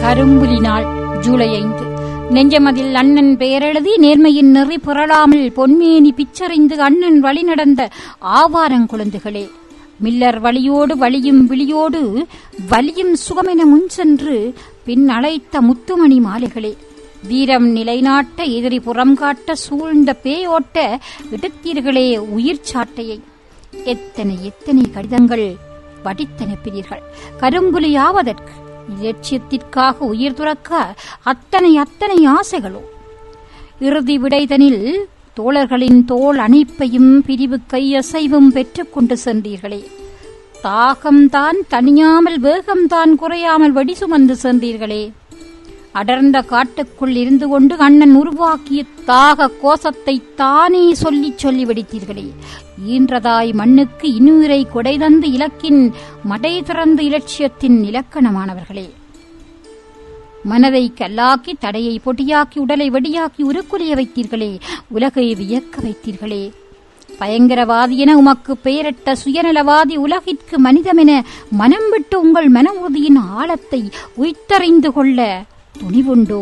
கரும்புலி நாள் ஜூலை ஐந்து நெஞ்சமதில் அண்ணன் பெயரெழுதி நேர்மையின் நெறி புரளாமல் பொன்மேனி பிச்சறிந்து அண்ணன் வழி நடந்த ஆவாரங்குழந்தைகளே மில்லர் வழியோடு வழியும் விழியோடு வலியும் சுகமென முன் சென்று பின் அழைத்த முத்துமணி மாலைகளே வீரம் நிலைநாட்ட எதிரி புறம் காட்ட சூழ்ந்த பேயோட்ட எடுத்தீர்களே உயிர் சாட்டையை எத்தனை எத்தனை கடிதங்கள் வடித்தனுப்பினீர்கள் கரும்புலியாவதற்கு இலட்சியத்திற்காக உயிர் துறக்க அத்தனை அத்தனை ஆசைகளோ இறுதி விடைதனில் தோழர்களின் தோள் அணைப்பையும் பிரிவு கையசைவும் பெற்றுக்கொண்டு சென்றீர்களே தாகம்தான் தனியாமல் வேகம்தான் குறையாமல் வெடி சுமந்து சென்றீர்களே அடர்ந்த காட்டுக்குள் இருந்து கொண்டு அண்ணன் உருவாக்கிய தாக கோஷத்தை தானே சொல்லிச் சொல்லி வெடித்தீர்களே ஈன்றதாய் மண்ணுக்கு இன்னுயிரை கொடை தந்து இலக்கின் மடை திறந்த இலட்சியத்தின் இலக்கணமானவர்களே மனதை கல்லாக்கி தடையை பொடியாக்கி உடலை வெடியாக்கி உருக்குலைய வைத்தீர்களே உலகை வியக்க வைத்தீர்களே பயங்கரவாதி என உமக்கு பெயரிட்ட சுயநலவாதி உலகிற்கு மனிதமென மனம் விட்டு உங்கள் மன உறுதியின் ஆழத்தை உய்த்தறிந்து கொள்ள துணிவுண்டோ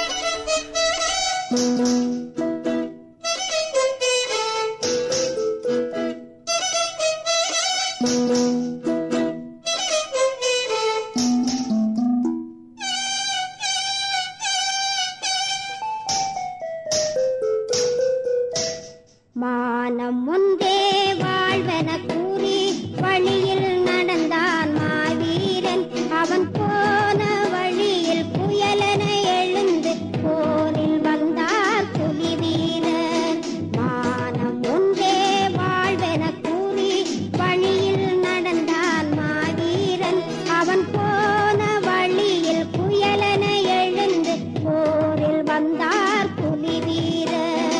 மானம் ஒன்றே வாழ்வென கூறி வழியில் நடந்தான் மாவீரன் அவன் போன வழியில் புயலென எழுந்து போரில் வந்தார் புலி வீரன் மானம் ஒன்றே வாழ்வென கூறி வழியில் நடந்தான் மாவீரன் அவன் போன வழியில் புயலென எழுந்து போரில் வந்தார் புலி வீரன்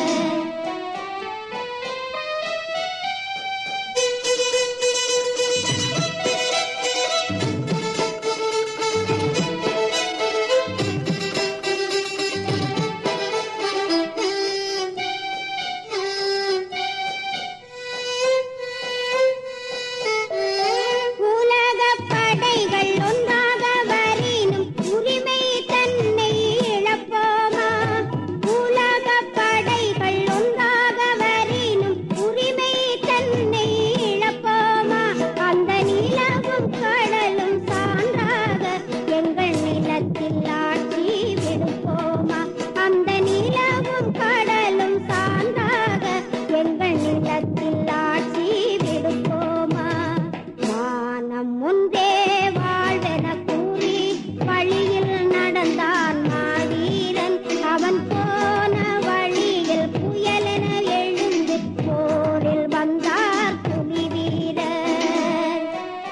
உலகப் படைகள் ஒன்றாக வரினும் உரிமை தன்னை இழப்போமா உலகப் படைகள் ஒன்றாக வரினும் உரிமை தன்னை இழப்போமா அந்த நிலவும் கடலும் சான்றாக எங்கள் நிலத்தில் ஆட்சி விடுப்போமா அந்த நிலவும் கடலும் சான்றாக எங்கள் நிலத்தில் ஆட்சி விடுப்போமா மானம் முந்தே வாழ்வென கூறி வழியில் நடந்தான் மாவீரன் அவன் போன வழியில் புயலென எழுந்து போரில் வந்தார் புலி வீரர்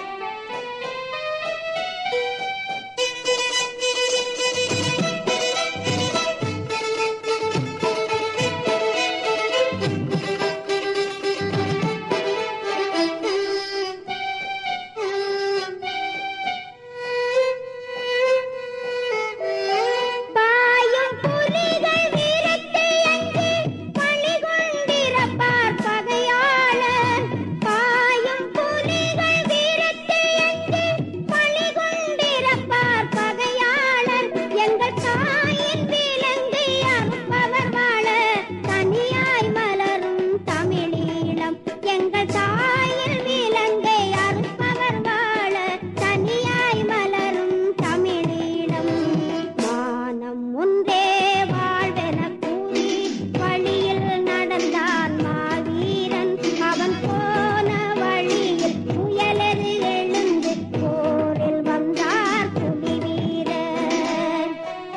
பாயும் புலிகள் வீரத்தை அங்கே பணிகொண்டிருப்பார் பகையாளர் பாயும் புலிகள் வீரத்தை அங்கே பணிகொண்டிருப்பார் பகையாளர் எங்கள் தாயின் விலங்கை அறுப்பவர் வாழ தனியாய் மலரும் தமிழீழம் எங்கள் தாயின் விலங்கை அறுப்பவர் வாழ தனியாய் மலரும் தமிழீழம் மானம் ஒன்றே வாழ்வென கூறி வழியில் நடந்தான் மாவீரன் அவன் போன வழியில் புயலெரு எழுந்து போரில் வந்தார் புலி வீரர்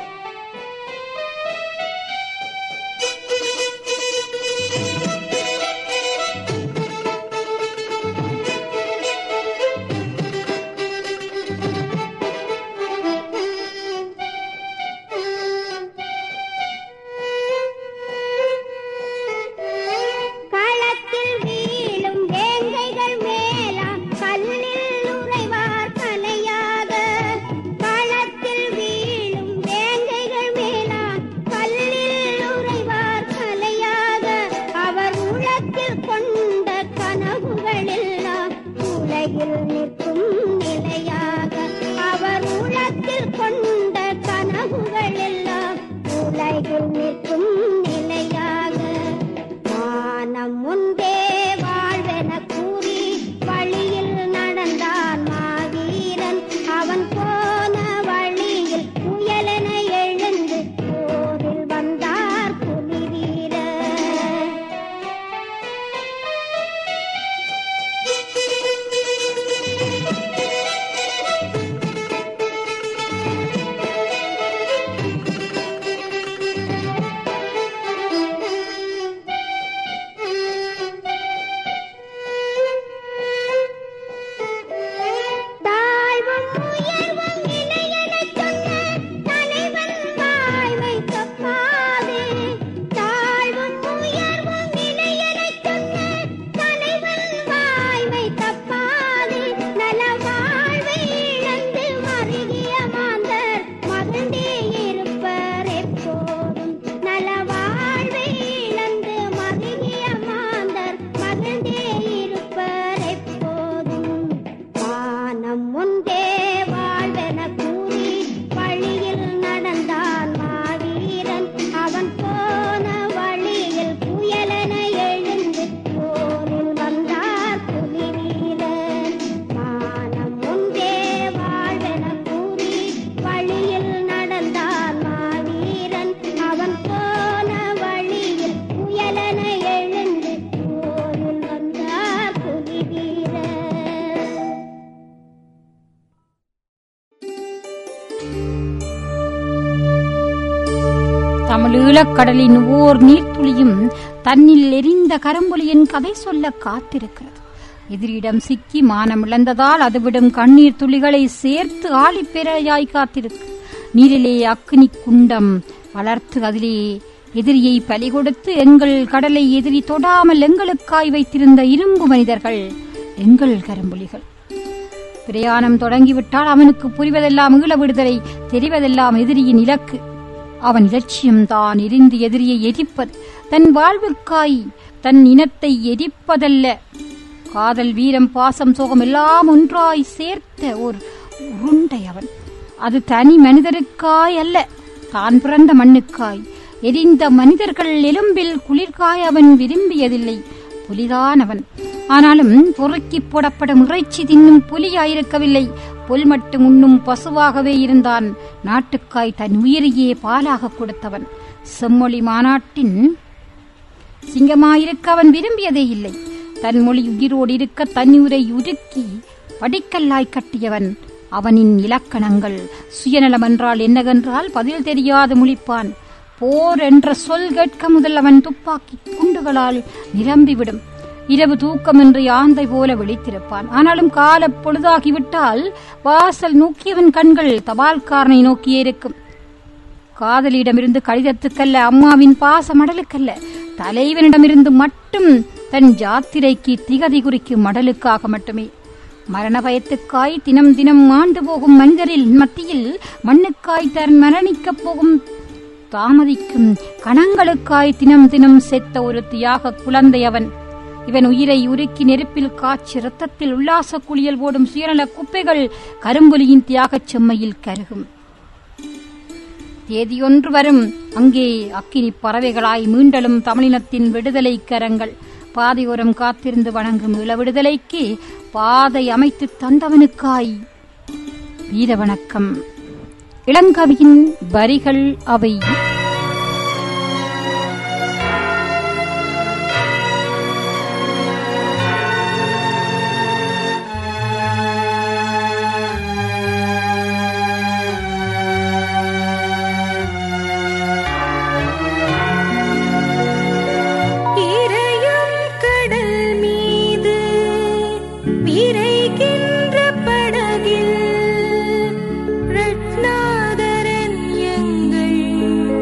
களத்தில் வீழும் வேங்கைகள் மேலாம் கல்லில் உறைவார் கலையாக களத்தில் வீழும் வேங்கைகள் மேலாம் கல்லில் உறைவார் கலையாக அவர் உலகில் கொண்ட கனவுகளெல்லாம் உலகில் நிற்கும் நிலையாக அவர் உலகில் கொண்ட தமிழீழக் கடலின் ஓர் நீர்த்துளியும் தன்னில் எரிந்த கரும்புலியின் கதை சொல்ல காத்திருக்கிறது எதிரிடம் சிக்கி மானம் இழந்ததால் அது விடும் கண்ணீர் துளிகளை சேர்த்து ஆழிப்பேரையாய் காத்திருக்கு நீரிலே அக்னி குண்டம் வளர்த்து அதிலே எதிரியை பலி கொடுத்து எங்கள் கடலை எதிரி தொடாமல் எங்களுக்காய் வைத்திருந்த இரும்பு மனிதர்கள் எங்கள் கரும்புலிகள் பிரயாணம் தொடங்கிவிட்டால் அவனுக்கு புரிவதெல்லாம் ஈழ விடுதலை தெரிவதெல்லாம் எதிரியின் இலக்கு அவன் இலட்சியம் தான் எரிந்து எதிரியை எரிப்பது தன் வாழ்வுக்காய் தன் இனத்தை எரிப்பதல்ல காதல் வீரம் பாசம் சோகம் எல்லாம் ஒன்றாய் சேர்த்த ஒரு உருண்டை அவன் அது தனி மனிதருக்காய் அல்ல தான் பிறந்த மண்ணுக்காய் எரிந்த மனிதர்கள் எலும்பில் குளிர்காய் அவன் விரும்பியதில்லை புலிதான் அவன் ஆனாலும் பொறுக்கி போடப்படும் இறைச்சி தின்னும் புலியாயிருக்கவில்லை புல் மட்டும் உண்ணும் பசுவாகவே இருந்தான் நாட்டுக்காய் தன் உயிரையே பாலாக கொடுத்தவன் செம்மொழி மாநாட்டின் சிங்கமாயிருக்க அவன் விரும்பியதே இல்லை தன் மொழி உயிரோடு இருக்க தன்னுரை உருக்கி படிக்கல்லாய் கட்டியவன் அவனின் இலக்கணங்கள் சுயநலம் என்றால் என்னவென்றால் பதில் தெரியாது முழிப்பான் போர் என்ற சொல் கேட்க முதல் அவன் துப்பாக்கி குண்டுகளால் நிரம்பிவிடும் இரவு தூக்கமின்றி ஆந்தை போல விழித்திருப்பான் ஆனாலும் கால பொழுதாகிவிட்டால் வாசல் நோக்கியவன் கண்கள் தபால்காரனை நோக்கியே இருக்கும் காதலியிடமிருந்து கடிதத்துக்கல்ல அம்மாவின் பாச மடலுக்கல்ல தலைவனிடமிருந்து மட்டும் தன் ஜாத்திரைக்கு திகதி குறிக்கும் மடலுக்காக மட்டுமே மரண பயத்துக்காய் தினம் தினம் மாண்டு போகும் மனிதரில் மத்தியில் மண்ணுக்காய் தன் மரணிக்கப் போகும் தாமதிக்கும் கணங்களுக்காய் தினம் தினம் செத்த ஒரு தியாக குழந்தை அவன் இவன் உயிரை உருக்கி நெருப்பில் காய்ச்சி ரத்தத்தில் உல்லாச குளியல் ஓடும் சுயநல குப்பைகள் கரும்புலியின் தியாகச் செம்மையில் கருகும் தேதியொன்று வரும் அங்கே அக்கினி பறவைகளாய் மீண்டலும் தமிழினத்தின் விடுதலை கரங்கள் பாதையோரம் காத்திருந்து வணங்கும் இள விடுதலைக்கு பாதை அமைத்து தந்தவனுக்காய் வீர வணக்கம் இளங்கவியின் வரிகள் அவை இரையும் கடல் மீது விரைகின்ற படகில் ரத்னாதரன் எங்கள்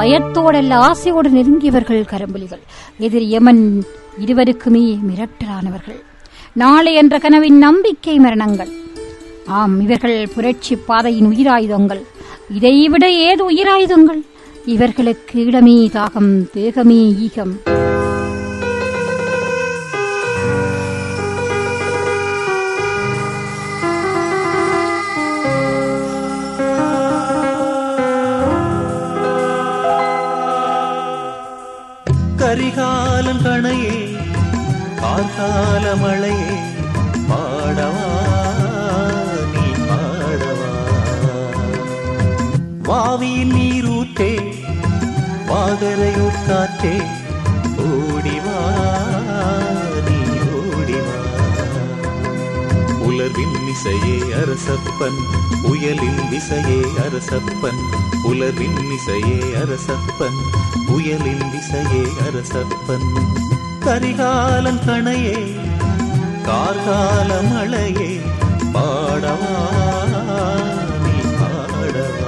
பயத்தோடல்ல ஆசையோடு நெருங்கியவர்கள் கரும்புலிகள் எதிர் யமன் இருவருக்குமே மிரட்டலானவர்கள் நாளை என்ற கனவின் நம்பிக்கை மரணங்கள் ஆம் இவர்கள் புரட்சி பாதையின் உயிராயுதங்கள் இதைவிட ஏது உயிராயுதங்கள் இவர்களுக்கு இடமே தாகம் தேகமே ஈகம் கரிகாலன் கணையே கார்கால மழையே பாடவா நீ பாடவா வாவியின் நீரூற்றே வாகரையூர் காற்றே ஓடிவா நீ ஓடிவா உலர்வின் இசையே அரசப்பன் உயலின் விசையே அரசப்பன் உலர்வின் இசையே அரசப்பன் உயலின் விசையே அரசப்பன் கரிகாலன் கணையே கார்கால மழையே பாடவா நீ பாடவா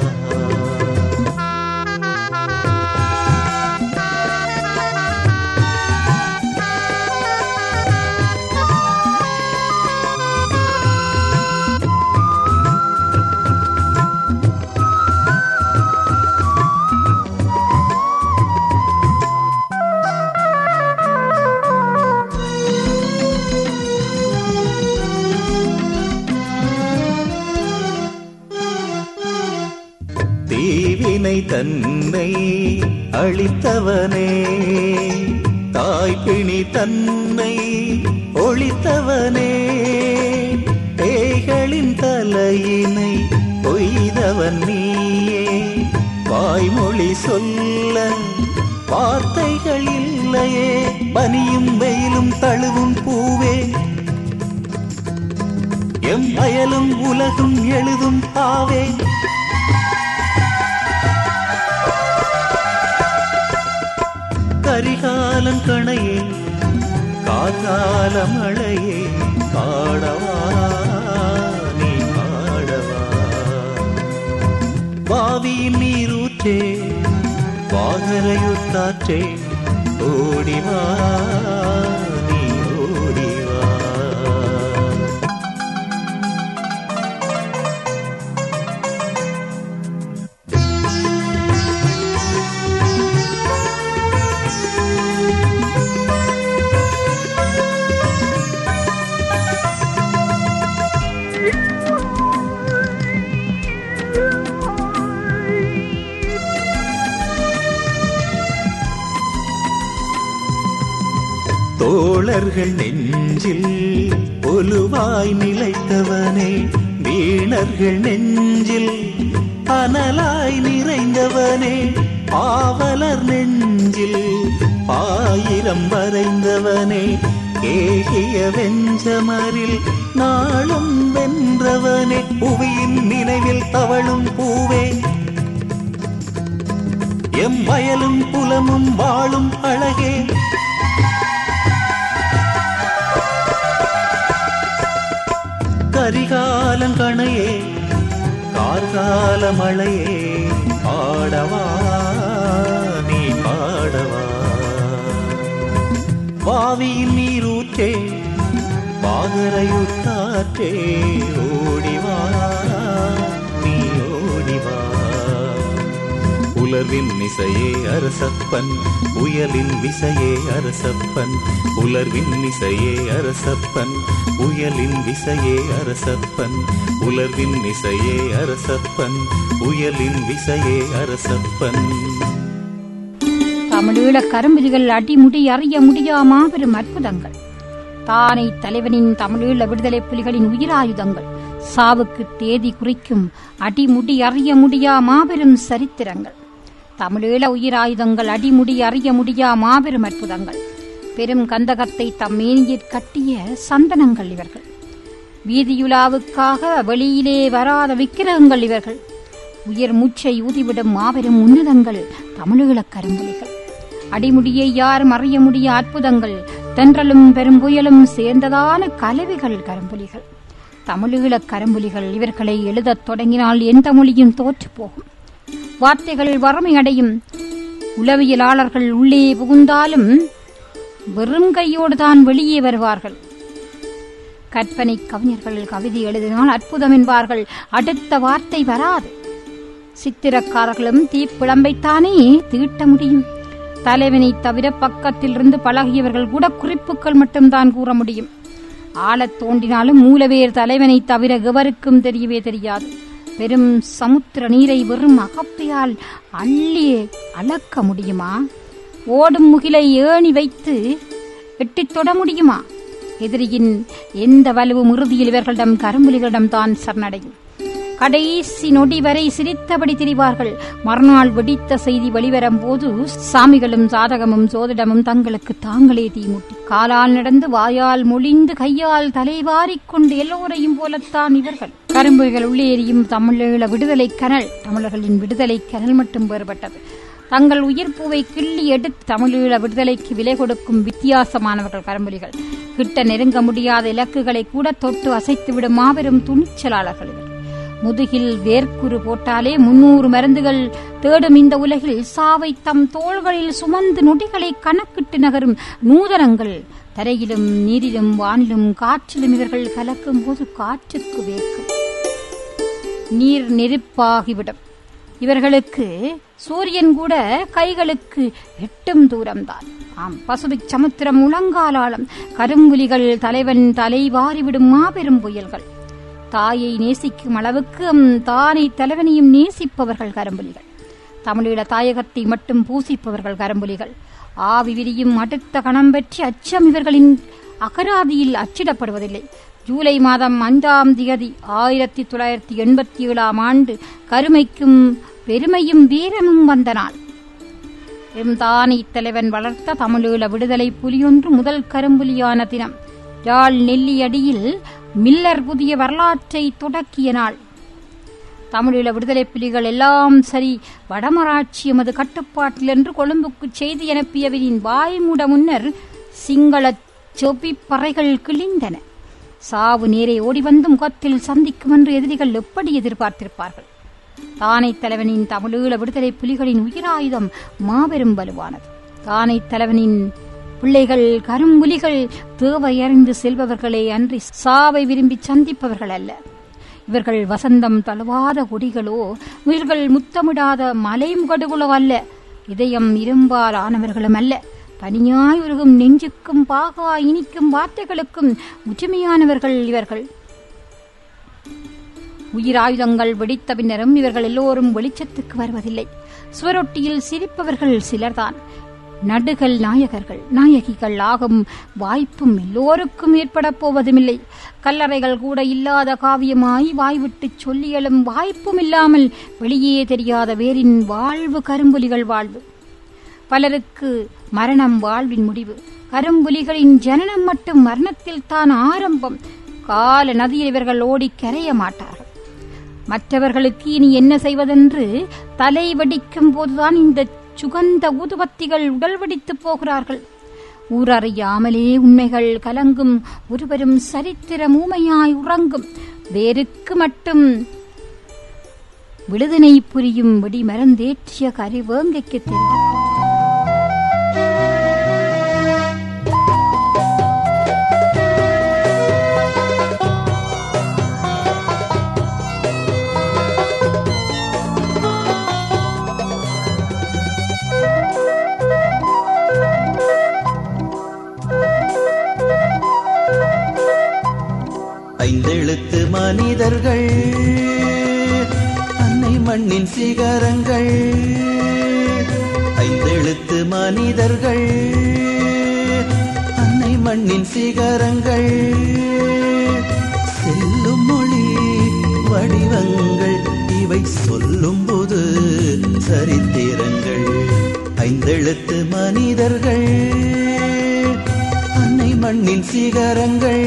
தீவினை தன்னை அழித்தவனே தாய்பிணி தன்னை ஒழித்தவனே பேய்களின் தலையினை கொய்தவன் நீயே வாய்மொழி சொல்ல வார்த்தைகள் இல்லையே பனியும் வெயிலும் தழுவும் பூவே எம் அயலும் உலகும் எழுதும் ஆவே கரிகாலன் கணையே கார்கால மழையே பாடவா நீ பாடவா வாவியின் நீரூற்றே வாகரையுட் காற்றே ஓடிவா நீ ஓடிவா தோழர்கள் நெஞ்சில் ஒலுவாய் நிலைத்தவனே வீணர்கள் நெஞ்சில் அனலாய் நிறைந்தவனே பாவலர் நெஞ்சில் ஆயிரம் வரைந்தவனே ஏகிய வெஞ்சமரில் நாளும் வென்றவனே புவியின் நினைவில் தவழும் பூவே எம் வயலும் புலமும் வாழும் அழகே கரிகாலன் கணையே கார்கால மழையே பாடவா நீ பாடவா வாவியின் நீரூற்றே பாகரையுட் காற்றே ஓடிவா நீ ஓடிவா உலர்வின் இசையே அரசப்பன் உயலின் விசையே அரசப்பன் உலர்வின் இசையே அரசப்பன் உயலின் விசையே அரசப்பன் உலர்வின் இசையே அரசப்பன் உயலின் விசையே அரசப்பன் தமிழீழ கரும்புலிகள் அடிமுடி அறிய முடியா மாபெரும் அற்புதங்கள் தானை தலைவனின் தமிழீழ விடுதலை புலிகளின் உயிராயுதங்கள் சாவுக்கு தேதி குறிக்கும் அடிமுடி அறிய முடியா மாபெரும் சரித்திரங்கள் தமிழீழ உயிராயுதங்கள் அடிமுடி அறிய முடியா மாபெரும் அற்புதங்கள் பெரும் கந்தகத்தை தம் மேனியிற் கட்டிய சந்தனங்கள் இவர்கள் வீதியுலாவுக்காக வெளியிலே வராத விக்கிரகங்கள் இவர்கள் உயர் மூச்சை ஊதிவிடும் மாபெரும் உன்னதங்கள் தமிழீழக் கரும்புலிகள் அடிமுடியை யாரும் அறிய முடிய அற்புதங்கள் தென்றலும் பெரும்புயலும் சேர்ந்ததான கலவிகள் கரும்புலிகள் தமிழீழக் கரும்புலிகள் இவர்களை எழுதத் தொடங்கினால் எந்த மொழியும் தோற்று போகும் வார்த்தைகள் வறுமையடையும் உளவியலாளர்கள் உள்ளே புகுந்தாலும் வெறும் கையோடு தான் வெளியே வருவார்கள் கற்பனை கவிஞர்கள் கவிதை எழுதினால் அற்புதம் என்பார்கள் அடுத்த வார்த்தை வராது சித்திரக்காரர்களும் தீப்பிழம்பைத்தானே தீட்ட முடியும் தலைவனை தவிர பக்கத்தில் இருந்து பழகியவர்கள் கூட குறிப்புகள் மட்டும்தான் கூற முடியும் ஆழத் தோண்டினாலும் மூலவேர் தலைவனை தவிர எவருக்கும் தெரியவே தெரியாது பெரும் சமுத்திர நீரை வெறும் அகப்பையால் அள்ளி அளக்க முடியுமா ஓடும் முகிலை ஏணி வைத்து எட்டித் தொட முடியுமா எதிரியின் எந்த வலுவும் இறுதியில் இவர்களிடம் கரும்புலிகளிடம் தான் சரணடையும் கடைசி நொடி வரை சிரித்தபடி திரிவார்கள் மறுநாள் வெடித்த செய்தி வெளிவரும் போது சாமிகளும் சாதகமும் சோதிடமும் தங்களுக்கு தாங்களே தீமூட்டி காலால் நடந்து வாயால் மொழிந்து கையால் தலைவாரிக் கொண்டு எல்லோரையும் போலத்தான் இவர்கள் கரும்புகள் உள்ளே எரியும் தமிழீழ விடுதலை கனல் தமிழர்களின் விடுதலை கனல் மட்டும் வேறுபட்டது தங்கள் உயிர் பூவை கிள்ளி எடுத்து தமிழீழ விடுதலைக்கு விலை கொடுக்கும் வித்தியாசமானவர்கள் கரும்புலிகள் கிட்ட நெருங்க முடியாத இலக்குகளை கூட தொட்டு அசைத்துவிடும் மாபெரும் துணிச்சலாளர்கள் இவர் முதுகில் வேர்க்குரு போட்டாலே முன்னூறு மருந்துகள் தேடும் இந்த உலகில் சாவை தம் தோள்களில் சுமந்து நொடிகளை கணக்கிட்டு நகரும் நூதனங்கள் தரையிலும் நீரிலும் வானிலும் காற்றிலும் இவர்கள் கலக்கும் போது காற்றுக்கு வேர்க்கும் நீர் நெருப்பாகிவிடும் இவர்களுக்கு சூரியன் கூட கைகளுக்கு எட்டும் தூரம்தான் ஆம் பசுபிக் சமுத்திரம் முழங்காலாளம் கரும்புலிகள் தலைவன் தலை வாரிவிடும் மாபெரும் புயல்கள் தாயை நேசிக்கும் அளவுக்கு அம் தானை தலைவனையும் நேசிப்பவர்கள் கரும்புலிகள் தமிழீழ தாயகத்தை மட்டும் பூசிப்பவர்கள் கரும்புலிகள் ஆவி விரியும் அடுத்த கணம் பற்றி அச்சம் இவர்களின் அகராதியில் அச்சிடப்படுவதில்லை ஜூலை மாதம் ஐந்தாம் திகதி ஆயிரத்தி தொள்ளாயிரத்தி எண்பத்தி ஏழாம் ஆண்டு கருமைக்கும் பெருமையும் வீரமும் வந்த நாள் எம் தானை தலைவன் வளர்த்த தமிழீழ விடுதலை புலியொன்று முதல் கரும்புலியான தினம் யாழ் நெல்லியடியில் மில்லர் புதிய வரலாற்றை தொடக்கிய நாள் தமிழீழ விடுதலை புலிகள் எல்லாம் சரி வடமராட்சி எமது கட்டுப்பாட்டில் என்று கொழும்புக்கு செய்தி அனுப்பியவரின் வாய் மூட முன்னர் சிங்கள சொபி பறைகள் கிழிந்தன சாவு நேரே ஓடி வந்து முகத்தில் சந்திக்கும் என்று எதிரிகள் எப்படி எதிர்பார்த்திருப்பார்கள் தானை தலைவனின் தமிழீழ விடுதலை புலிகளின் உயிராயுதம் மாபெரும் வலுவானது தானை தலைவனின் பிள்ளைகள் கரும்புலிகள் தேவை அறிந்து செல்பவர்களே அன்றி சாவை விரும்பி சந்திப்பவர்கள் அல்ல இவர்கள் வசந்தம் தழுவாத கொடிகளோ உயிர்கள் முத்தமிடாத மலைமுகடுகளோ அல்ல இதயம் இரும்பால் ஆனவர்களும் அல்ல தனியாய் உருகும் நெஞ்சுக்கும் பாகா இனிக்கும் வார்த்தைகளுக்கும் உரிமையானவர்கள் இவர்கள் உயிராயுதங்கள் வெடித்த பின்னரும் இவர்கள் எல்லோரும் வெளிச்சத்துக்கு வருவதில்லை சுவரொட்டியில் சிரிப்பவர்கள் சிலர்தான் நடுகள் நாயகர்கள் நாயகிகள் ஆகும் வாய்ப்பும் எல்லோருக்கும் ஏற்பட போவதுமில்லை கல்லறைகள் கூட இல்லாத காவியமாய் வாய்விட்டு சொல்லியலும் வாய்ப்பும் இல்லாமல் வெளியே தெரியாத வேரின் வாழ்வு கரும்புலிகள் வாழ்வு பலருக்கு மரணம் வாழ்வின் முடிவு கரும்புலிகளின் ஜனனம் மட்டும் மரணத்தில் தான் ஆரம்பம் கால நதியில் இவர்கள் ஓடி கரைய மாட்டார்கள் மற்றவர்களுக்கு இனி என்ன செய்வதென்று தலை வெடிக்கும் போதுதான் இந்த சுகந்த ஊதுபத்திகள் உடல் வெடித்து போகிறார்கள் ஊரறியாமலே உண்மைகள் கலங்கும் ஒருவரும் சரித்திர ஊமையாய் உறங்கும் வேருக்கு மட்டும் விடுதனை புரியும் வெடி மருந்தேற்றிய கரிவேங்கைக்கு தெரியும் ஐந்தெழுத்து மனிதர்கள் அன்னை மண்ணின் சிகரங்கள் ஐந்தெழுத்து மனிதர்கள் அன்னை மண்ணின் சிகரங்கள் செல்லும் மொழி வடிவங்கள் இவை சொல்லும் போது சரித்திரங்கள் ஐந்தெழுத்து மனிதர்கள் அன்னை மண்ணின் சிகரங்கள்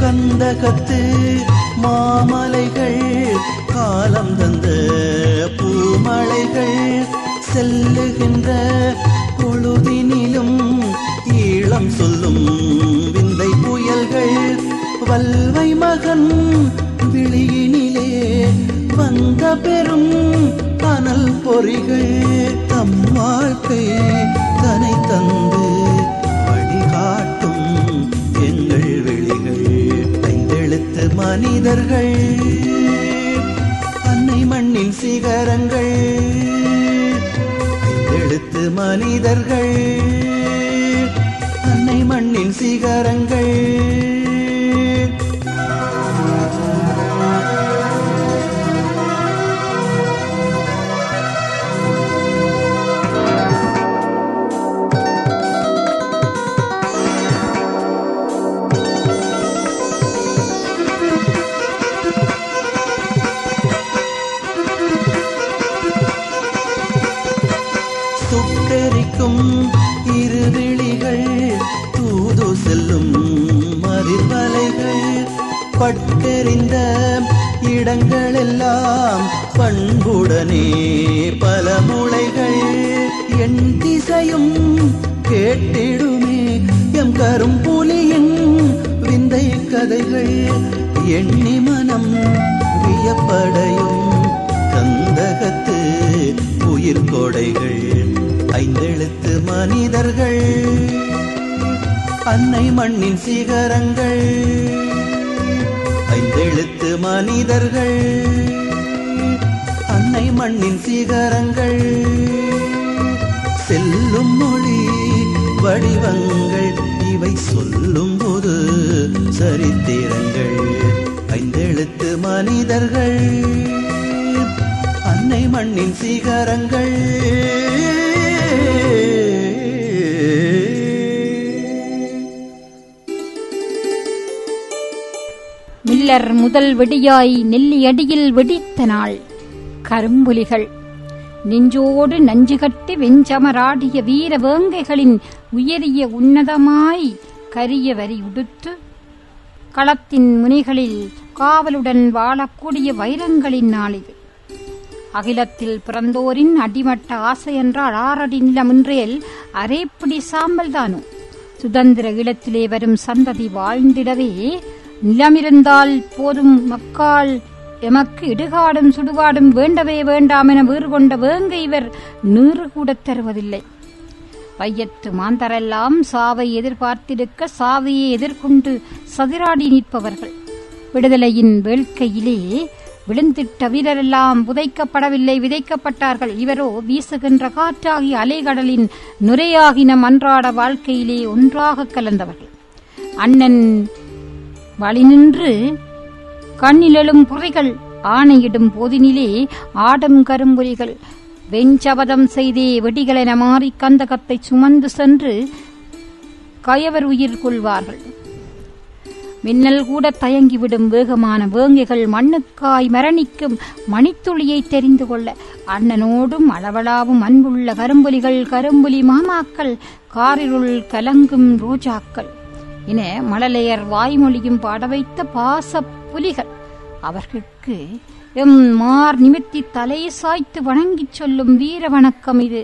கந்தகத்து மாமலைகள் காலம் தந்த பூமலைகள் செல்லுகின்ற பொழுதினிலும் ஈழம் சொல்லும் விந்தை புயல்கள் வல்வை மகன் விழியினிலே வந்த பெரும் அனல் பொறிகள் தம் வாழ்க்கை தனை தந்து வழிகாட்டும் எங்கள் விழிகள் ஐந்தெழுத்து மனிதர்கள் அன்னை மண்ணின் சிகரங்கள் ஐந்தெழுத்து மனிதர்கள் அன்னை மண்ணின் சிகரங்கள் சுட்டெரிக்கும் இருவிழிகள் தூது செல்லும் மறிவலைகள் பட்டெறிந்த இடங்களெல்லாம் பண்புடனே பல முளைகள் என் திசையும் கேட்டிடுமே எம் கரும்புலியின் விந்தை கதைகள் எண்ணி மனம் வியப்படையும் கந்தகத்து உயிர் கொடைகள் ஐந்தெழுத்து மனிதர்கள் அன்னை மண்ணின் சிகரங்கள் ஐந்தெழுத்து மனிதர்கள் அன்னை மண்ணின் சிகரங்கள் செல்லும் மொழி வடிவங்கள் இவை சொல்லும் போது சரித்திரங்கள் ஐந்தெழுத்து மனிதர்கள் அன்னை மண்ணின் சிகரங்கள் மில்லர் முதல் வெடியாய் நெல்லியடியில் வெடித்த நாள் கரும்புலிகள் நெஞ்சோடு நஞ்சு கட்டி வெஞ்சமராடிய வீர வேங்கைகளின் உயரிய உன்னதமாய் கரிய வரி உடுத்து களத்தின் முனைகளில் காவலுடன் வாழக்கூடிய வைரங்களின் நாளிது அகிலத்தில் பிறந்தோரின் அடிமட்ட ஆசை என்றால் ஆறடி நிலமின்றேல் அரேப்பிடி சாம்பல் தானோ சுதந்திர ஈழத்திலே வரும் சந்ததி வாழ்ந்திடவே நிலமிருந்தால் போதும் மக்கால் எமக்கு இடுகாடும் சுடுகாடும் வேண்டவே வேண்டாம் என வீறு கொண்ட வேங்க இவர் நீறு கூடத் தருவதில்லை வையத்து மாந்தரெல்லாம் சாவை எதிர்பார்த்திருக்க சாவையை எதிர்கொண்டு சதிராடி நிற்பவர்கள் விடுதலையின் வேள்கையிலே விழுந்திட்ட வீரரெல்லாம் புதைக்கப்படவில்லை விதைக்கப்பட்டார்கள் இவரோ வீசுகின்ற காற்றாகி அலைகடலின் நுரையாகின அன்றாட வாழ்க்கையிலே ஒன்றாக கலந்தவர்கள் அண்ணன் வழி நின்று கண்ணிலெழும் புரைகள் ஆணையிடும் போதினிலே ஆடும் கரும்புலிகள் வெஞ்சபதம் செய்தே வெடிகளென மாறி கந்தகத்தை சுமந்து சென்று கயவர் உயிர் கொள்வார்கள் மின்னல் கூட தயங்கிவிடும் வேகமான வேங்கைகள் மண்ணுக்காய் மரணிக்கும் மணித்துளியை தெரிந்து கொள்ள அண்ணனோடும் அளவளாவும் அன்புள்ள கரும்புலிகள் கரும்புலி மாமாக்கள் காரிருள் கலங்கும் ரோஜாக்கள் என மழலையர் வாய்மொழியும் பாட வைத்த பாச புலிகள் அவர்களுக்கு எம் மார் நிமித்தி தலை சாய்த்து வணங்கிச் சொல்லும் வீர வணக்கம் இது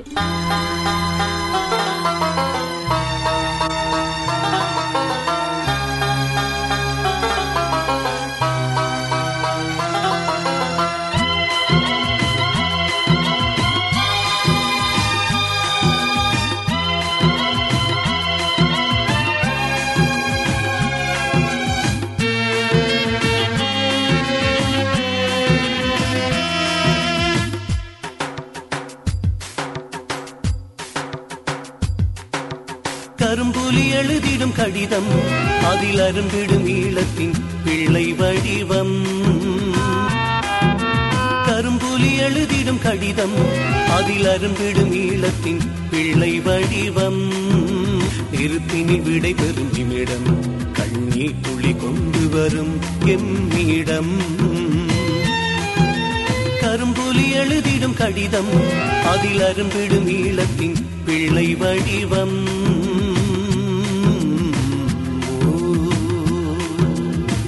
கரும்புலி எழுதிடும் கடிதம் அதில் அரும்பிடும் ஈழத்தின் பிள்ளை வடிவம் கரும்புலி எழுதிடும் கடிதம் அதில் அரும்பிடும் ஈழத்தின் பிள்ளை வடிவம் நிறுத்தினில் விடை பெறும் இமிடம் கண்ணீர் துளி கொண்டு வரும் எம்மிடம் கரும்புலி எழுதிடும் கடிதம் அதில் அரும்பிடும் ஈழத்தின் பிள்ளை வடிவம்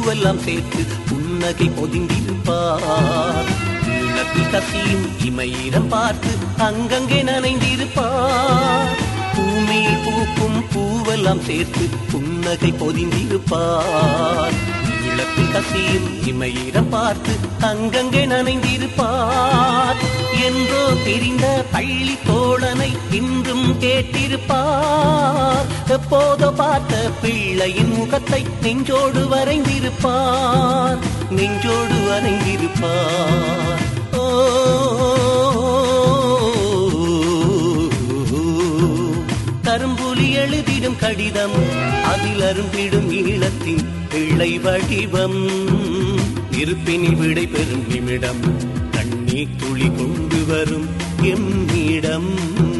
பூவெல்லாம் சேர்த்து புன்னகை பொதிந்திருப்பார் உள்ளத்தில் கசியும் இமையிடம் பார்த்து அங்கங்கே நனைந்திருப்பார் பூமியில் பூக்கும் பூவெல்லாம் சேர்த்து புன்னகை பொதிந்திருப்பார் இளத்தில் கசியும் இமையிடம் பார்த்து அங்கங்கே நனைந்திருப்பார் என்றோ தெரிந்த பள்ளி தோழனை இன்றும் கேட்டிருப்பார் எப்போதோ பார்த்த பிள்ளையின் முகத்தை நெஞ்சோடு வரைந்திருப்பார் நெஞ்சோடு வரைந்திருப்பார் ஓ கரும்புலி எழுதிடும் கடிதம் அதில் அரும்பிடும் ஈழத்தின் பிள்ளை வடிவம் இருப்பினில் விடை பெறும் நிமிடம் கண்ணீர் துளி கொண்டு வரும் எம்மிடம்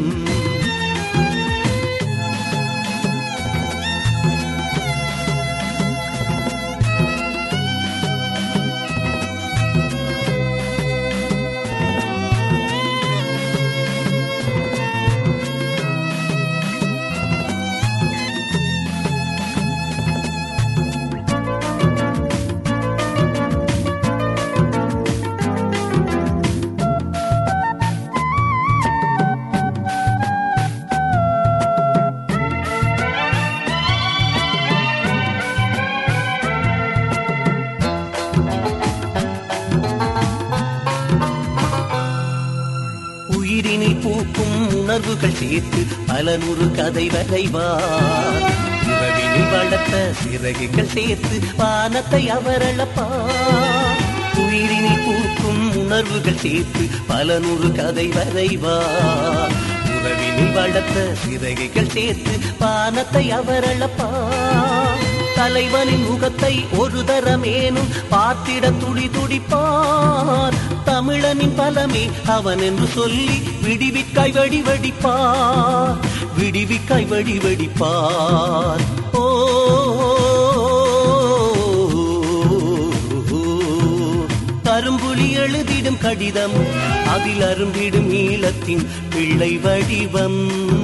உயிரினில் பூக்கும் உணர்வுகள் சேர்த்து பல நூறு கதை வரைவார் உறவினில் வளர்த்த சிறகுகள் சேர்த்து வானத்தை அவரளப்பார் உயிரினில் பூக்கும் உணர்வுகள் சேர்த்து பல நூறு கதை வரைவார் உறவினில் வளர்த்த சிறகுகள் சேர்த்து வானத்தை அவரளப்பார் தலைவனின் முகத்தை ஒரு தரமேனும் பார்த்திட துடி துடிப்பார் தமிழனின் பலமே அவன் என்று சொல்லி விடிவிக்காய் வடி வடிப்பார் விடிவிக்காய் வடி வடிப்பார் ஓ கரும்புலி எழுதிடும் கடிதம் அதில் அரும்பிடும் ஈழத்தின் பிள்ளை வடிவம்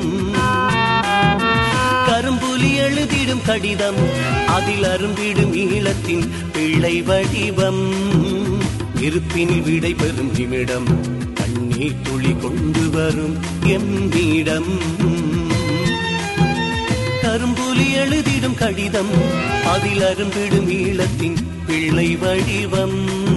கரும்புலி எழுதிடும் கடிதம் அதில் அரும்பிடும் ஈழத்தின் பிள்ளை வடிவம் இருப்பினில் விடை பெறும் நிமிடம் கண்ணீர் துளி கொண்டு வரும் எம்மிடம் கரும்புலி எழுதிடும் கடிதம் அதில் அரும்பிடும் ஈழத்தின் பிள்ளை வடிவம்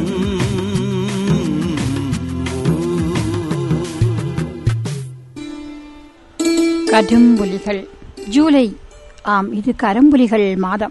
கரும்புலிகள் ஜூலை ஆம் இது கரும்புலிகள் மாதம்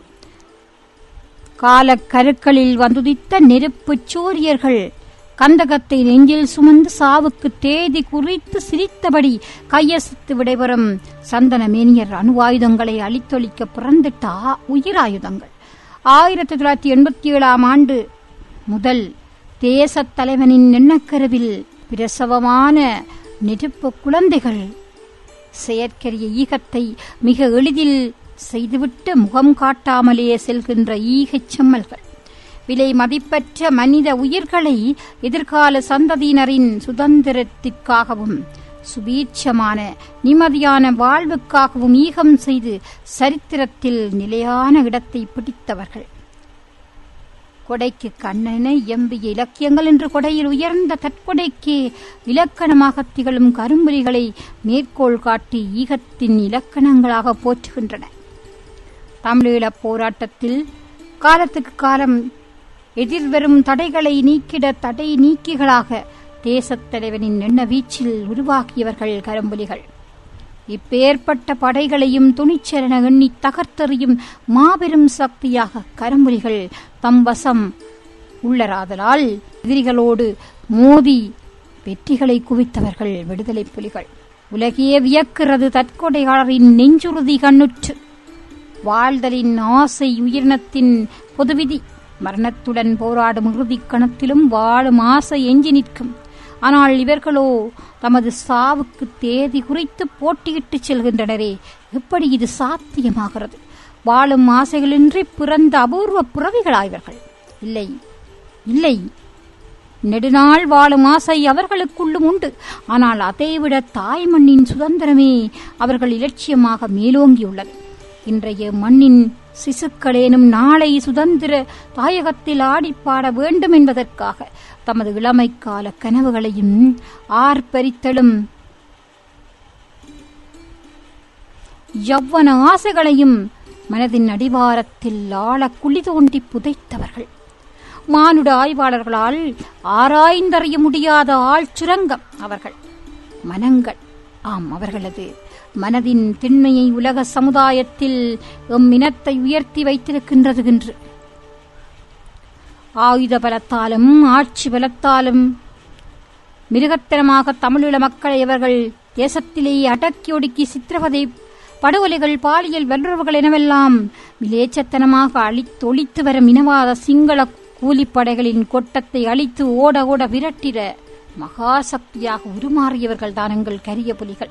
காலக்கருக்களில் வந்துதித்த நெருப்புச் சூரியர்கள் கந்தகத்தை நெஞ்சில் சுமந்து சாவுக்கு தேதி குறித்து சிரித்தபடி கையசித்து விடைபெறும் சந்தன மேனியர் அணுவாயுதங்களை அழித்தொழிக்க பிறந்திட்ட ஆ- உயிராயுதங்கள் ஆயிரத்தி தொள்ளாயிரத்தி எண்பத்தி ஏழாம் ஆண்டு முதல் தேசத் தலைவனின் எண்ணக்கருவில் பிரசவமான நெருப்பு குழந்தைகள் செயற்கரிய ஈகத்தை மிக எளிதில் செய்துவிட்டு முகம் காட்டாமலே செல்கின்ற ஈகைச் செம்மல்கள் விலை மதிப்பற்ற மனித உயிர்களை எதிர்கால சந்ததியினரின் சுதந்திரத்திற்காகவும் சுபீட்சமான நிம்மதியான வாழ்வுக்காகவும் ஈகம் செய்து சரித்திரத்தில் நிலையான இடத்தை பிடித்தவர்கள் கொடைக்கு கண்ணனை எம்பிய இலக்கியங்கள் என்று கொடையில் உயர்ந்த தற்கொடைக்கே இலக்கணமாக திகழும் கரும்புலிகளை மேற்கோள் காட்டி ஈகத்தின் இலக்கணங்களாக போற்றுகின்றன தமிழீழப் போராட்டத்தில் காலத்துக்கு காலம் எதிர்வரும் தடைகளை நீக்கிட தடை நீக்கிகளாக தேசத் தலைவனின் எண்ண வீச்சில் உருவாக்கியவர்கள் கரும்புலிகள் இப்பேற்பட்ட படைகளையும் துணிச்சலென எண்ணி தகர்த்தெறியும் மாபெரும் சக்தியாக கரும்புலிகள் தம் வசம் உள்ளராதலால் எதிரிகளோடு மோதி வெற்றிகளை குவித்தவர்கள் விடுதலை புலிகள் உலகே வியக்கிறது தற்கொடையாளரின் நெஞ்சுறுதி கண்ணுற்று வாழ்தலின் ஆசை உயிரினத்தின் பொதுவிதி மரணத்துடன் போராடும் இறுதிக் கணத்திலும் வாழும் ஆசை எஞ்சி நிற்கும் ஆனால் இவர்களோ தமது சாவுக்கு தேதி குறித்து போட்டியிட்டு செல்கின்றனரே எப்படி இது சாத்தியமாகிறது வாழும் ஆசைகளின்றி பிறந்த அபூர்வ புறவிகளாய்வர்கள் இல்லை இல்லை நெடுநாள் வாழும் ஆசை அவர்களுக்குள்ளும் உண்டு ஆனால் அதைவிட தாய் மண்ணின் சுதந்திரமே அவர்கள் இலட்சியமாக மேலோங்கியுள்ளது இன்றைய மண்ணின் சிசுக்களேனும் நாளை சுதந்திர தாயகத்தில் ஆடிப்பாட வேண்டும் என்பதற்காக தமது இளமைக்கால கனவுகளையும் ஆர்ப்பரித்தலும் யவ்வன ஆசைகளையும் மனதின் அடிவாரத்தில் ஆழ குழி தோண்டி புதைத்தவர்கள் மானுட ஆய்வாளர்களால் ஆராய்ந்தறிய முடியாத ஆழ்சுரங்கம் அவர்கள் மனங்கள் ஆம் அவர்களது மனதின் திண்மையை உலக சமுதாயத்தில் எம் இனத்தை உயர்த்தி வைத்திருக்கின்றது என்று ஆயுத பலத்தாலும் ஆட்சி பலத்தாலும் மிருகத்தனமாக தமிழீழ மக்களை அவர்கள் தேசத்திலேயே அடக்கி ஒடுக்கி சித்திரவதை படுகொலைகள் பாலியல் வல்லுறவுகள் எனவெல்லாம் விலேச்சத்தனமாக அழித்தொழித்து வரும் இனவாத சிங்கள கூலிப்படைகளின் கொட்டத்தை அழித்து ஓட ஓட விரட்டிட மகாசக்தியாக உருமாறியவர்கள் தான் எங்கள் கரிய புலிகள்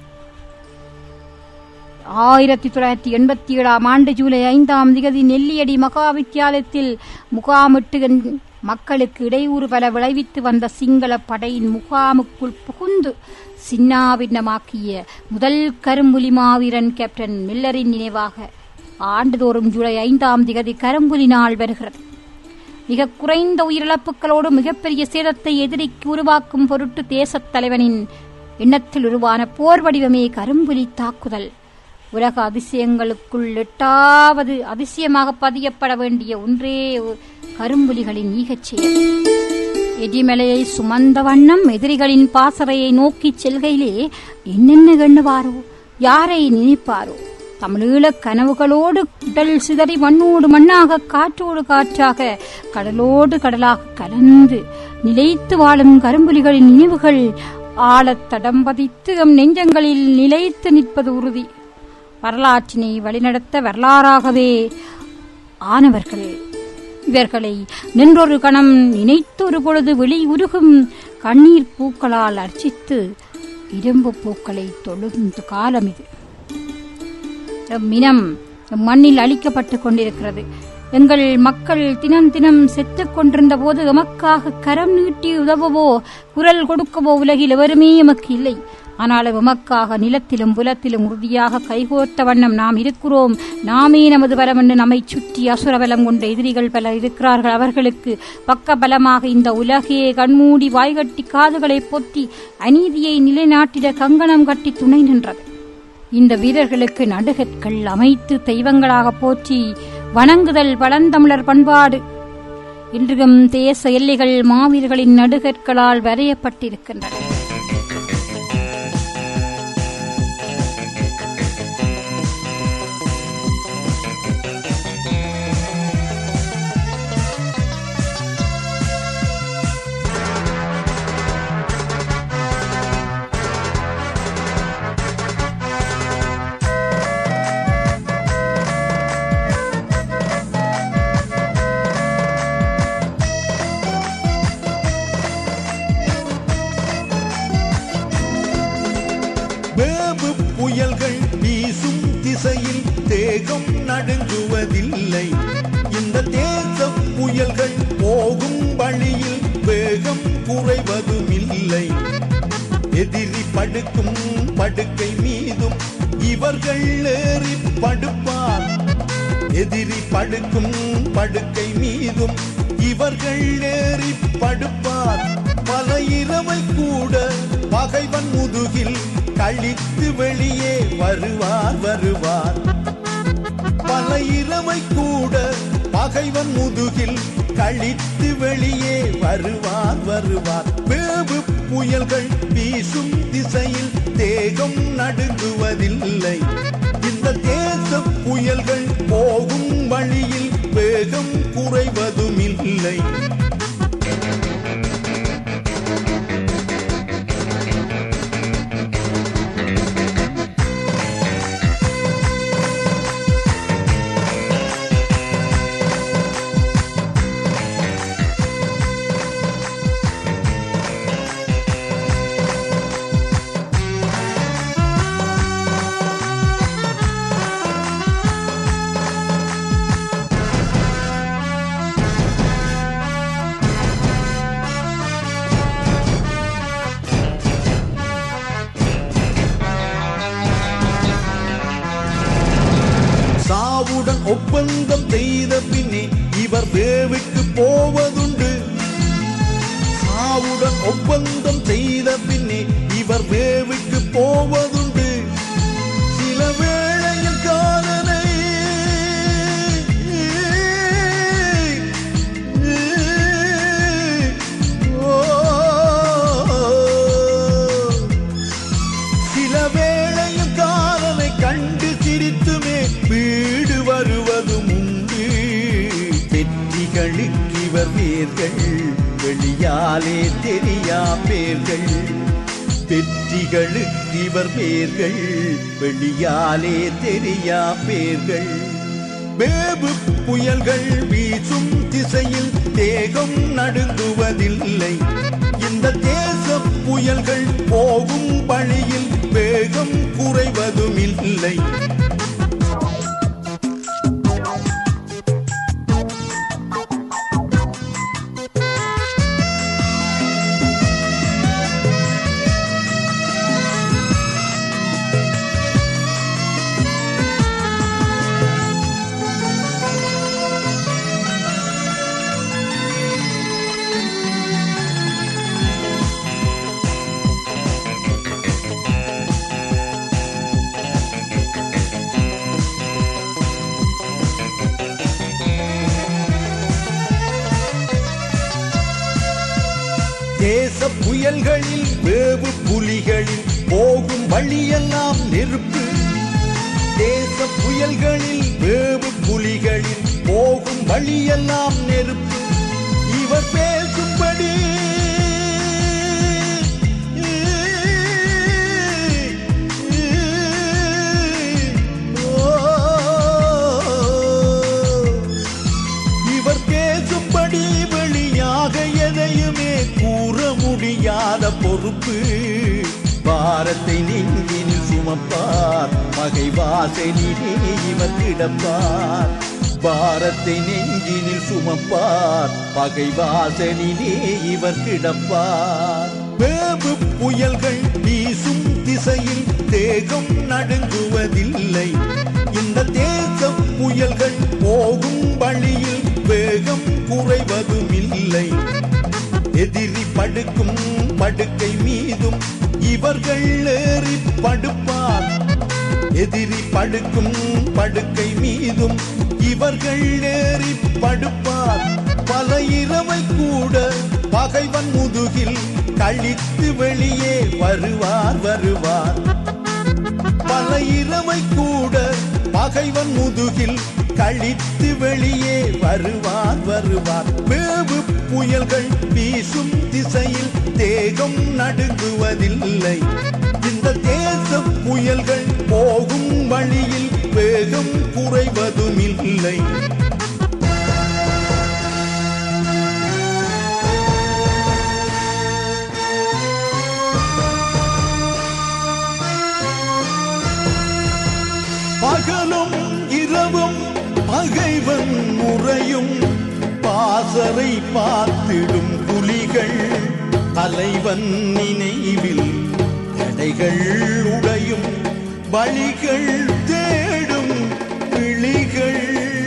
ஆயிரத்தி தொள்ளாயிரத்தி எண்பத்தி ஏழாம் ஆண்டு ஜூலை ஐந்தாம் திகதி நெல்லியடி மகா வித்தியாலயத்தில் முகாமிட்டு என் மக்களுக்கு இடையூறு பல விளைவித்து வந்த சிங்கள படையின் முகாமுக்குள் புகுந்து சின்னாபின்னமாக்கிய முதல் கரும்புலி மாவீரன் கேப்டன் மில்லரின் நினைவாக ஆண்டுதோறும் ஜூலை ஐந்தாம் திகதி கரும்புலி நாள் வருகிறது மிக குறைந்த உயிரிழப்புகளோடு மிகப்பெரிய சேதத்தை எதிரிக்கு உருவாக்கும் பொருட்டு தேசத் தலைவனின் எண்ணத்தில் உருவான போர் வடிவமே கரும்புலி தாக்குதல் உலக அதிசயங்களுக்குள் எட்டாவது அதிசயமாக பதியப்பட வேண்டிய ஒன்றே கரும்புலிகளின் ஈகச் செயல் எடிமலையை சுமந்த வண்ணம் எதிரிகளின் பாசறையை நோக்கிச் செல்கையிலே என்னென்ன எண்ணுவாரோ யாரை நினைப்பாரோ தமிழீழக் கனவுகளோடு உடல் சிதறி மண்ணோடு மண்ணாக காற்றோடு காற்றாக கடலோடு கடலாக கலந்து நிலைத்து வாழும் கரும்புலிகளின் நினைவுகள் ஆழத் தடம் பதித்து எம் நெஞ்சங்களில் நிலைத்து நிற்பது உறுதி வரலாற்றினை வழிநடத்த வரலாறாகவே ஆனவர்கள் இவர்களை நின்றொரு கணம் நினைத்தொரு பொழுது வெளி உருகும் கண்ணீர் பூக்களால் அர்ச்சித்து இரும்பு பூக்களை தொழுந்து காலம் இது மினம் மண்ணில் அழிக்கப்பட்டுக் கொண்டிருக்கிறது எங்கள் மக்கள் தினம் தினம் செத்துக் கொண்டிருந்த போது எமக்காக கரம் நீட்டி உதவவோ குரல் கொடுக்கவோ உலகில் எவருமே எமக்கு இல்லை ஆனால் எமக்காக நிலத்திலும் புலத்திலும் உறுதியாக கைகோர்த்த வண்ணம் நாம் இருக்கிறோம் நாமே நமது பலம் என்று நம்மை சுற்றி அசுர பலம் கொண்ட எதிரிகள் பலர் இருக்கிறார்கள் அவர்களுக்கு பக்க பலமாக இந்த உலகே கண்மூடி வாய்கட்டி காதுகளை பொத்தி அநீதியை நிலைநாட்டிட கங்கணம் கட்டி துணை நின்றது இந்த வீரர்களுக்கு நடுகற்கள் அமைத்து தெய்வங்களாக போற்றி வணங்குதல் பழந்தமிழர் பண்பாடு இன்றும் தேச எல்லைகள் மாவீரர்களின் நடுகற்களால் வரையப்பட்டிருக்கின்றன வேவு புயல்கள் வீசும் திசையில் தேகம் நடுங்குவதில்லை இந்த தேச புயல்கள் போகும் வழியில் வேகம் குறைவதுமில்லை எதிரி படுக்கும் படுக்கை மீதும் இவர்கள் ஏறி படுப்பார் எதிரி படுக்கும் படுக்கை மீதும் இவர்கள் ஏறி படுப்பார் பல இரவை கூட பகைவன் முதுகில் கழித்து வெளியே வருவார் வருவார் பல இரவை கூட பகைவன் முதுகில் கழித்து வெளியே வருவார் வருவார் வேவு புயல்கள் வீசும் திசையில் தேகம் நடுங்குவதில்லை இந்த தேச புயல்கள் போகும் வழியில் வேகம் குறைவதுமில்லை சாவுடன் ஒப்பந்தம் செய்த பின்னே இவர் வேவுக்கு போவதுண்டு சாவுடன் ஒப்பந்தம் செய்த பின்னே இவர் வேவுக்கு போவதுண்டு சில வேளையில் காதலை ஓ சில வேளையில் காதலை கண்டு சிரித்துமே வீடு வருவதும் உண்டு வெற்றிகளுக்கு இவர் பேர்கள் வெளியாலே தெரியா பேர்கள் வெற்றிகளுக்கு இவர் பேர்கள் வெளியாலே தெரியா பேர்கள் வேவு புயல்கள் வீசும் திசையில் தேகம் நடுங்குவதில்லை இந்த தேச புயல்கள் போகும் வழியில் வேகம் குறைவதும் இல்லை தேச புயல்களில் வேவு புலிகளில் போகும் வழியெல்லாம் நெருப்பு தேச புயல்களில் வேவு புலிகளில் போகும் வழியெல்லாம் நெருப்பு இவர் பேசும்படி இவர் பேசும்படி வெளியாக எதையுமே கூற முடியாத பொறுப்பு பாரத்தை நெஞ்சினில் சுமப்பார் பகை வாசலிலே இவர் கிடப்பார் பாரத்தை நெஞ்சினில் சுமப்பார் பகை வாசலிலே இவர் கிடப்பார் வேவு புயல்கள் வீசும் திசையில் தேகம் நடுங்குவதில்லை இந்த தேச புயல்கள் போகும் வழியில் வேகம் குறைவதும் இல்லை எதிரி படுக்கும் படுக்கை மீதும் இவர்கள் ஏறி படுப்பார் எதிரி படுக்கும் படுக்கை மீதும் இவர்கள் ஏறி படுப்பார் பல இரவை கூட பகைவன் முதுகில் கழித்து வெளியே வருவார் வருவார் பல இரவை கூட பகைவன் முதுகில் கழித்து வெளியே வருவார் வருவார் வேவு புயல்கள் வீசும் திசையில் தேகம் நடுங்குவதில்லை இந்த தேச புயல்கள் போகும் வழியில் வேகம் குறைவதும் இல்லை பகலும் இரவும் பகைவன் முறையும் பாசறை பார்த்திடும் புலிகள் தலைவன் நினைவில் தடைகள் உடையும் வழிகள் தேடும் விழிகள்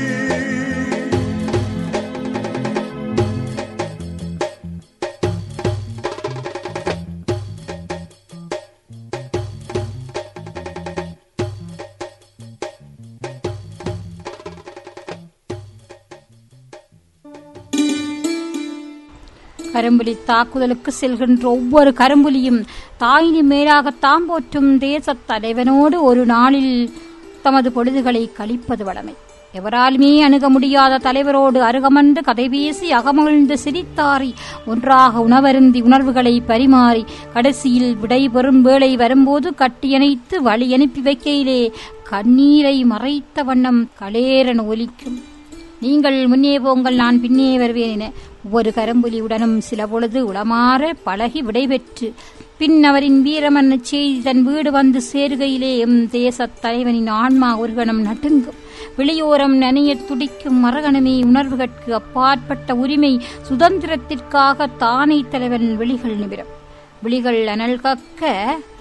கரும்புலி தாக்குதலுக்கு செல்கின்ற ஒவ்வொரு கரும்புலியும் தாயினி மேலாக தாம் போற்றும் தேசத் தலைவனோடு ஒரு நாளில் தமது பொழுதுகளை கழிப்பது வழமை எவராலுமே அணுக முடியாத தலைவரோடு அருகமன்று கதை பேசி அகமகிழ்ந்து சிரித்தாரி ஒன்றாக உணவருந்தி உணர்வுகளை பரிமாறி கடைசியில் விடைபெறும் வேளை வரும்போது கட்டியணைத்து வழி அனுப்பி வைக்கையிலே கண்ணீரை மறைத்த வண்ணம் களேரன் ஒலிக்கும் நீங்கள் முன்னே போங்கள் நான் பின்னே வருவேன் என ஒவ்வொரு கரம்புலியுடனும் சில பொழுது உளமாற பழகி விடைபெற்று பின் அவரின் வீரமன்ன செய்தி தன் வீடு வந்து சேருகையிலே எம் தேசத் தலைவனின் ஆன்மா ஒரு கணம் நட்டுங்கும் வெளியோரம் நனையத் துடிக்கும் மரகணமே உணர்வுகட்கு அப்பாற்பட்ட உரிமை சுதந்திரத்திற்காக தானை தலைவன் விழிகள் நிமிரம் விழிகள் அனல் கக்க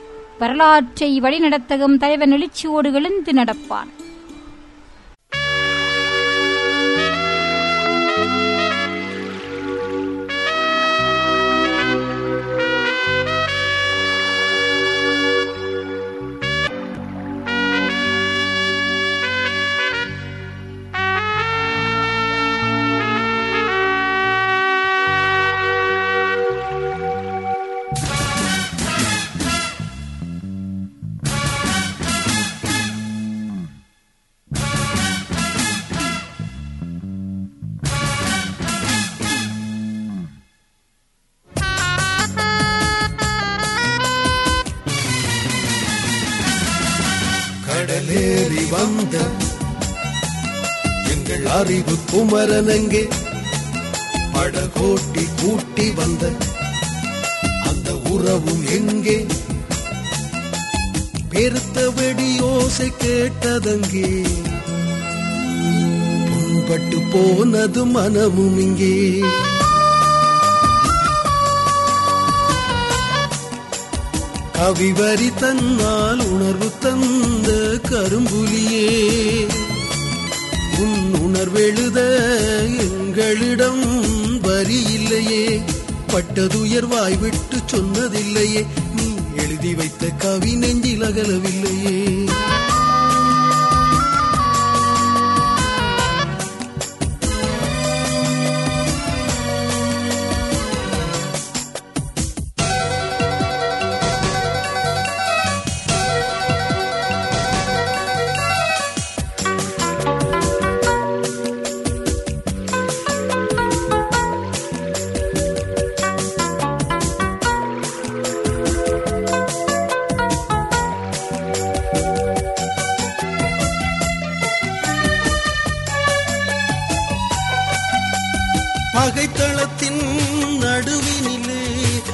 வரலாற்றை வழிநடத்தகும் தலைவன் எழுச்சியோடு எழுந்து நடப்பான் வந்த எங்கள் அறிவு குமரனங்கே படகோட்டி கூட்டி வந்த அந்த உறவும் எங்கே பெருத்த வெடியோசை கேட்டதங்கே புண்பட்டு போனது மனமும் இங்கே கவிவரி தன்னால் உணர்வு தந்த கரும்புலியே உன் உணர்வெழுத எங்களிடம் வரி இல்லையே பட்டதுயர்வாய் விட்டு சொன்னதில்லையே நீ எழுதி வைத்த கவி நெஞ்சில் அகலவில்லையே பகைத்தளத்தின் நடுவினிலே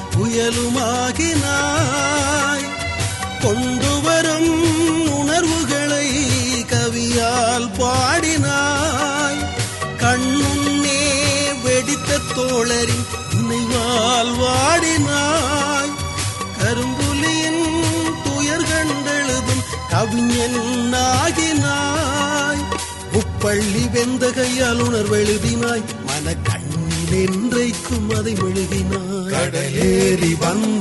புயலுமாகினாய் கொண்டு வரும் உணர்வுகளை கவியால் பாடினாய் கண்முன்னே வெடித்த தோழரின் நினைவால் வாடினாய் கரும்புலியின் துயர் கண்டெழுதும் கவிஞன் ஆகினாய் உப்பள்ளி வெந்த கையால் உணர்வெழுதினாய் மன கண்ணில் என்றைக்கும் அதை மெழுதினாய் கடலேறி வந்த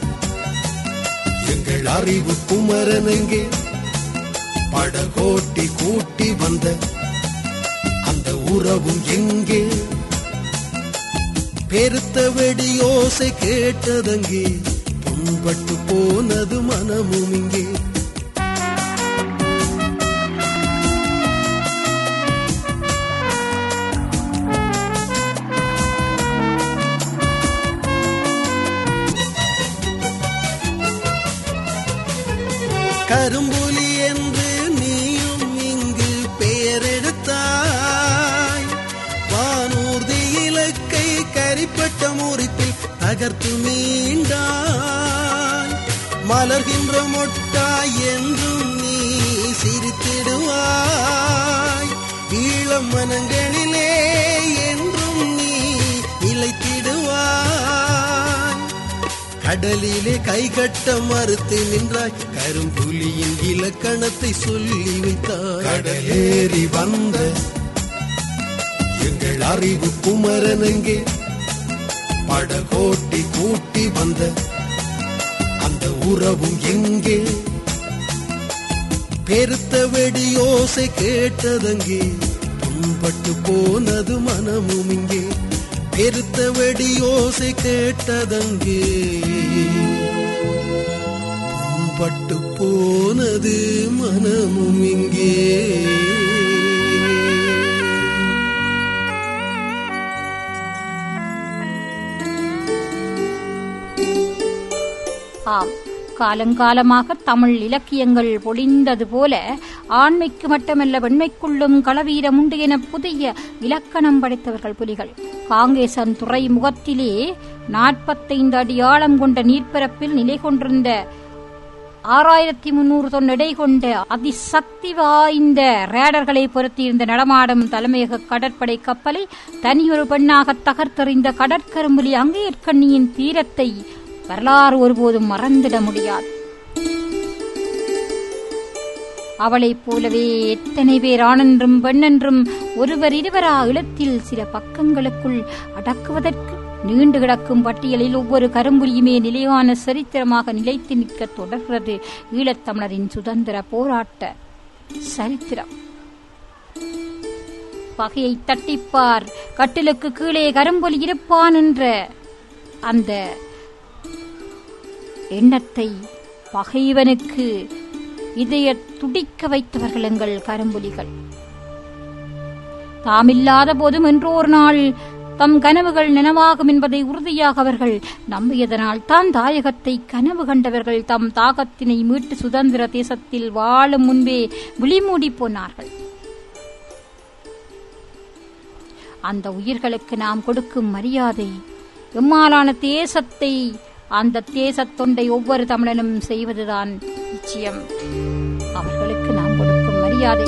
எங்கள் அறிவு குமரனெங்கே படகோட்டி கூட்டி வந்த அந்த உறவும் எங்கே பெருத்த வெடியோசை கேட்டதங்கே புண்பட்டு போனது மனமும் இங்கே கரும்புலி என்று நீயும் இங்கு பெயரெடுத்தாய் வானூர்தி இலக்கை கரிப்பட்ட முறிப்பில் தகர்த்து மீண்டாய் மலர்கின்ற மொட்டாய் என்றும் நீ சிரித்திடுவாய் ஈழம் மனங்களிலே என்றும் நீ நிலைத்திடுவாய் கடலிலே கை கட்ட மறுத்து நின்றாய் கரும்புலியின் இலக்கணத்தை சொல்லி வைத்தாய் கடலேறி வந்த எங்கள் அறிவு குமரனங்கே படகோட்டி கூட்டி வந்த அந்த உறவும் எங்கே பெருத்த வெடியோசை கேட்டதங்கே புண்பட்டு போனது மனமும் இங்கே பெருத்த வெடியோசை கேட்டதங்கே புண்பட்டு போனது மனமும் இங்கே ஆம் காலங்காலமாக தமிழ் இலக்கியங்கள் பொழிந்தது போல ஆண்மைக்கு மட்டுமல்ல வெண்மைக்குள்ளும் களவீரம் உண்டு என புதிய இலக்கணம் படைத்தவர்கள் புலிகள் காங்கேசன் துறைமுகத்திலே நாற்பத்தைந்து அடி ஆழம் கொண்ட நீர்ப்பரப்பில் நிலை கொண்டிருந்த ஆறாயிரத்தி முன்னூறு தொன் எடை கொண்ட அதிசக்தி வாய்ந்த ரேடர்களை பொருத்தியிருந்த நடமாடும் தலைமையக கடற்படை கப்பலை தனியொரு பெண்ணாக தகர்த்தெறிந்த கடற்கரும்புலி அங்கேற்கண்ணியின் தீரத்தை வரலாறு ஒருபோதும் மறந்திட முடியாது அவளைப் போலவே எத்தனை பேர் ஆணென்றும் பெண்ணென்றும் ஒருவர் இருவரா இளத்தில் சில பக்கங்களுக்குள் அடக்குவதற்கு நீண்டு கிடக்கும் பட்டியலில் ஒவ்வொரு கரும்புலியுமே நிலையான சரித்திரமாக நிலைத்து நிற்க தொடர்கிறது ஈழத்தமிழரின் சுதந்திர போராட்ட சரித்திரம் பகையை தட்டிப்பார் கட்டிலுக்கு கீழே கரும்புலி இருப்பான் என்ற அந்த எண்ணத்தை பகைவனுக்கு இதய துடிக்க வைத்தவர்கள் எங்கள் கரும்புலிகள் தாமில்லாத போதும் என்றோர் நாள் தம் கனவுகள் நனவாகும் என்பதை உறுதியாக அவர்கள் நம்பியதனால் தான் தாயகத்தை கனவு கண்டவர்கள் தம் தாகத்தினை மீட்டு சுதந்திர தேசத்தில் வாழும் முன்பே விழிமூடி போனார்கள் அந்த உயிர்களுக்கு நாம் கொடுக்கும் மரியாதை எம்மாலான தேசத்தை அந்த தேசத் தொண்டை ஒவ்வொரு தமிழனும் செய்வதுதான் நிச்சயம் அவர்களுக்கு நாம் கொடுக்கும் மரியாதை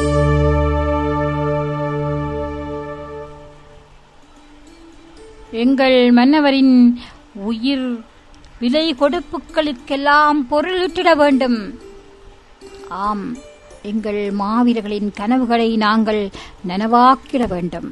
எங்கள் மன்னவரின் உயிர் விலை கொடுப்புகளுக்கெல்லாம் பொருளிட்டிட வேண்டும் ஆம் எங்கள் மாவீரர்களின் கனவுகளை நாங்கள் நனவாக்கிட வேண்டும்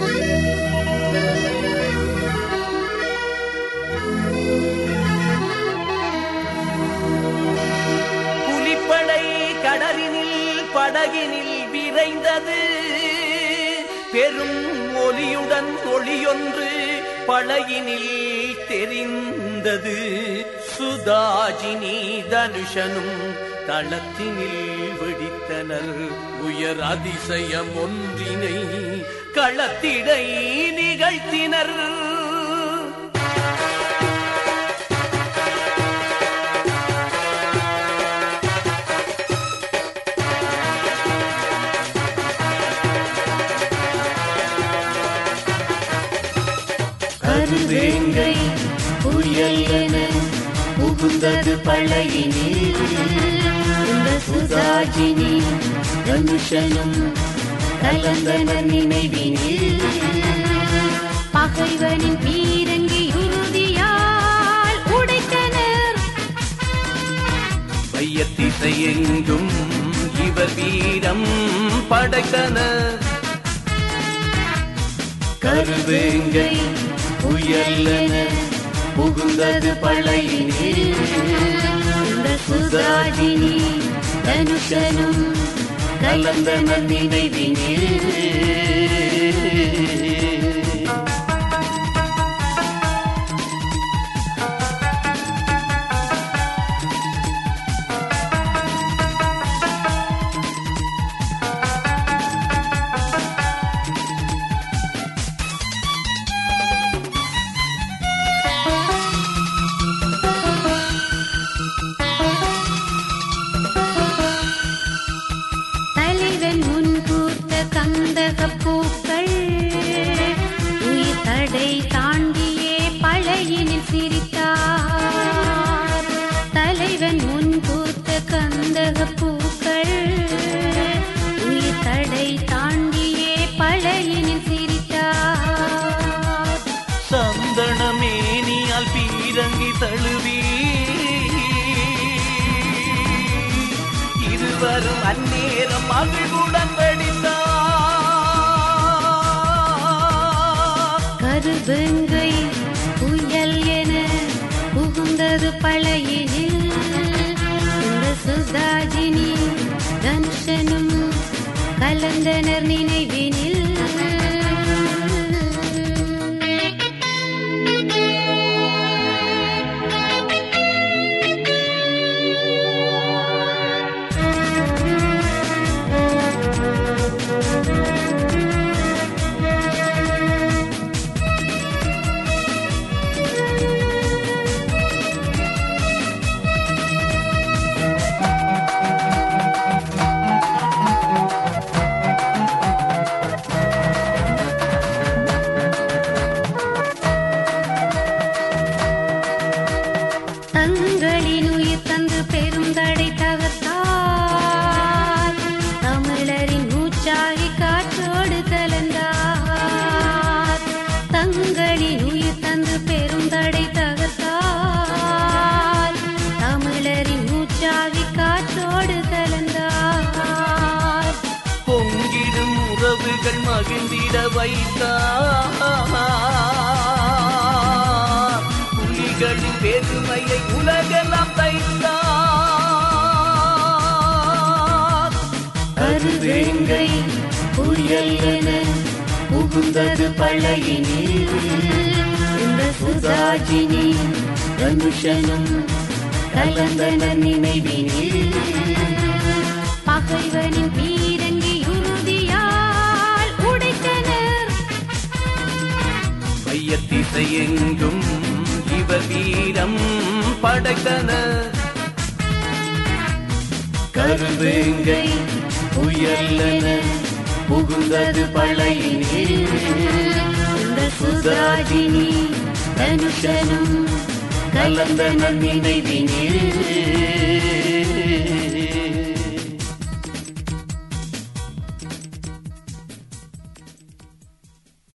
புலிப்படை கடலினில் படகினில் விரைந்தது பெரும் ஒலியுடன் ஒளியொன்று படகினில் தெரிந்தது சுதாஜினி தனுஷனும் தளத்தினில் வெடித்தனர் உயர் அதிசயம் ஒன்றினை களத்திடை நிகழ்த்தினர் கருவேங்கை புயல் என புகுந்தது பழையினில் இந்த சுதாஜினி தனுஷனும் கலந்தன நினைவினில் பகைவனின் பீரங்கி உறுதியால் உடைத்தனர் மையத்திசையெங்கும் இவர் வீரம் படைத்தனர் கருவேங்கை புயல் என புகுந்தது பழையினில் இந்த சுதாஜினி தனுஷனும் கலந்தன நினைவினில் தலைவன் முன் பூத்த கந்தக பூக்கள் உயிர் தடை தாண்டியே பழையினில் சிரித்தார் தலைவன் முன் பூத்த கந்தக பூக்கள் உயிர் தடை தாண்டியே பழையினில் சிரித்தார் சந்தனமேனியால் பீரங்கி தழுவி இருவரும் அந்நேரம் மகிழ்வுடன் வெடித்தார் கருவெங்கை புயல் என புகுந்தது பழையினில் இந்த சுதாஜினி தனுஷனும் கலந்தனர் நினைவினில் தங்களின் உயிர் தந்து பெருந்தடை தகர்த்தார் தமிழரின் மூச்சாகி காற்றோடு கலந்தார் தங்களின் உயிர் தந்து பெருந்தடை தகர்த்தார் தமிழரின் மூச்சாகி காற்றோடு கலந்தார் பொங்கிடும் உறவுகள் மகிழ்ந்திட வைத்தார் புலிகளின் பெருமையை உலகெல்லாம் தைத்தார் கருவேங்கை புயல் என புகுந்தது பழையினில் இந்த சுதாஜினி தனுஷனும் கலந்தன நினைவினில் பகைவனின் பீரங்கி உறுதியால் உடைத்தனர் திசையெங்கும் இவர் வீரம் படைத்தனர் கருவேங்கை உயர்லன புகுந்தது பழையினில் இந்த சுதாஜினி தனுஷனும் கலந்தன நினைவினில்